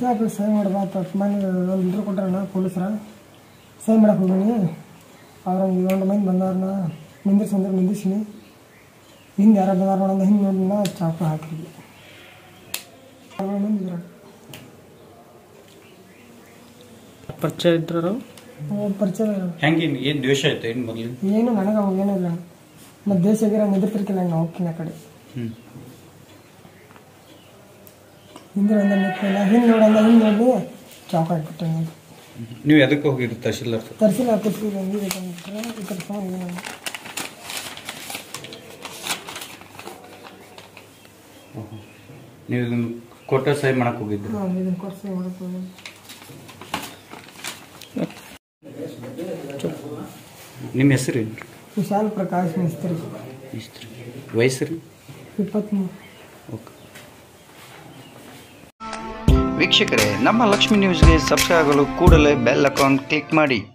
ಯಾಕೆ ಸಹಿ ಮಾಡ್ಬಾ ಅಂತ ಮನೆ ಒಂದು ಇದ್ರ ಕೊಟ್ರಣ್ಣ ಪೊಲೀಸರ ಸಹಿ ಮಾಡಕ್ಕೆ ಹೋಗಿನಿ ಅವ್ರಂಗೆ ಒಂದು ಮಂದಿ ಬಂದವ್ರನ್ನ ನಿಂದಿರ್ಸಿ ಅಂದ್ರೆ ನಿಂದಿಸಿನಿ ಹಿಂದೆ ಯಾರು ಬಂದಾರ ನೋಡಂದ ಹಿಂದೆ ನೋಡಿನ ಚಾಕು ಹಾಕಿದ್ವಿ ಏಳು ಮಂದಿ ಇದ್ರು ಪರಿಚಯ ಇದ್ದರು ಅವ್ರ ಪರಿಚಯ ಇಲ್ಲ. ಹೆಂಗೆ ಏನು ದ್ವೇಷ ಆಯ್ತು ಏನು ಮೊದಲು ಏನು ನನಗೆ ಅವಾಗ ಏನೂ ಇಲ್ಲ ಮತ್ತು ದೇಶಗಿರ ನಿಂದಿರ್ತಿರ್ಕಿಲ್ಲ ನಾವು ಹೋಗ್ತೀನಿ ಆ ಕಡೆ ಹ್ಞೂ ಹಿಂದೆ ಒಂದ ನಿಂತಿಲ್ಲ ಹಿಂದೆ ನೋಡಂದ ಹಿಂದೆ ನೋಡಿ ಚಾಕು ಹಾಕ್ಬಿಟ್ಟೆ ನಾನು ನೀವು ಎದಕ್ಕೆ ಹೋಗಿರಿ ತಹಶೀಲ್ದಾರ್ ತರಿಸಿಲ್ಲ ಹಾಕಿಸ್ತೀವಿ ಹೆಂಗೆ ಬೇಕಂದ್ರೆ ಈ ಥರ ಫೋನ್ ಏನು ನೀವು ಇದನ್ನು ಕೊಟ್ಟ ಸಹಿ ಮಾಡಕ್ಕೆ ಹೋಗಿದ್ರಿ ನಾವು ಇದನ್ನು ಕೊಡಿಸಿ ಮಾಡಕ್ಕೆ ನಿಮ್ಮ ಹೆಸರು ಏನು ವಿಶಾಲ್ ಪ್ರಕಾಶ್ ಮಿಸ್ತ್ರಿ ಇಷ್ಟು ವಯಸ್ಸು ರೀ ಇಪ್ಪತ್ತ್ಮೂರು ಓಕೆ ವೀಕ್ಷಕರೇ ನಮ್ಮ ಲಕ್ಷ್ಮಿ ನ್ಯೂಸ್ಗೆ ಸಬ್ಸ್ಕ್ರೈಬ್ ಆಗಲು ಕೂಡಲೇ ಬೆಲ್ ಅಕೌಂಟ್ ಕ್ಲಿಕ್ ಮಾಡಿ